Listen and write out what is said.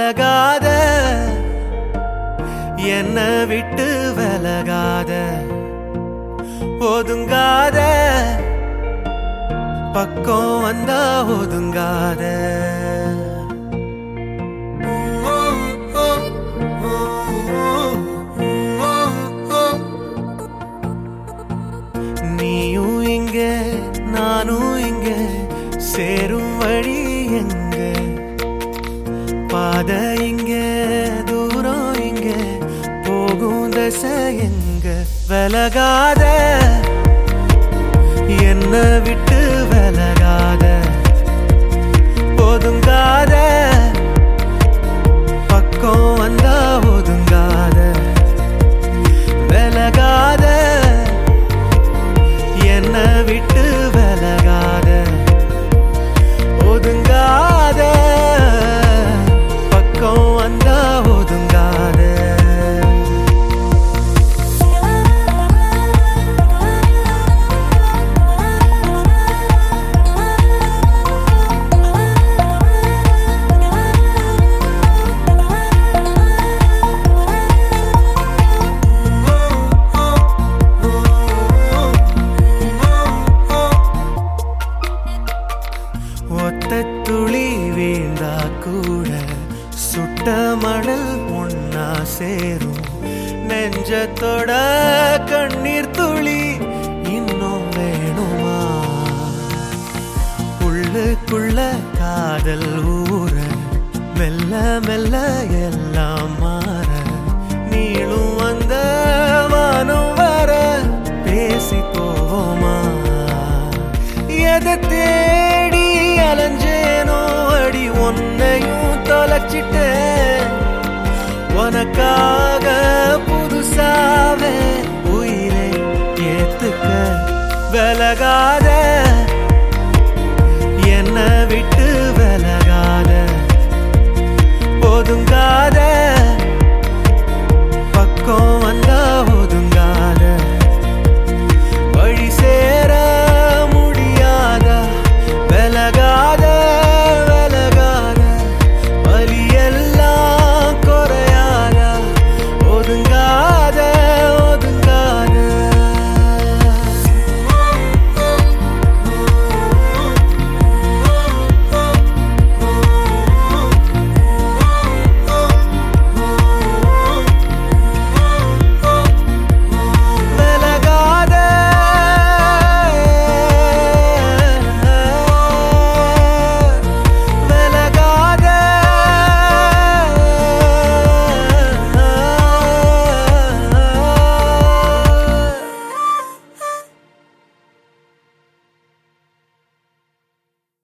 விலகாத என்ன விட்டு விலகாத ஒதுங்காத பக்கம் வந்தா ஒதுங்காத நீயும் இங்க நானும் இங்க சேரும் வழி எங்க பாத இங்க தூரம் இங்க போகும் தசை எங்க விலகாத என்ன விட்டு விலகாத ஒதுங்காத பக்கம் வந்தா ஒதுங்காத விலகாத என்ன விட்டு விலகாத ஒதுங்காத பக்கம் வந்தா ஒதுங்காத ஒத்த துளி வீழ்ந்தா கூட சுட்ட மணல் ஒன்னா சேரும் நெஞ்சத்தோட கண்ணீர் துளி இன்னும் வேணுமா உள்ளுக்குள்ள காதல் ஊற மெல்ல மெல்ல எல்லாம் மாற நீளும் வந்த வானம் வர பேசி போவோமா எதை தேடி அலைஞ்சேனோ அடி உன்னையும் தொலைச்சிட்டேன் உனக்காக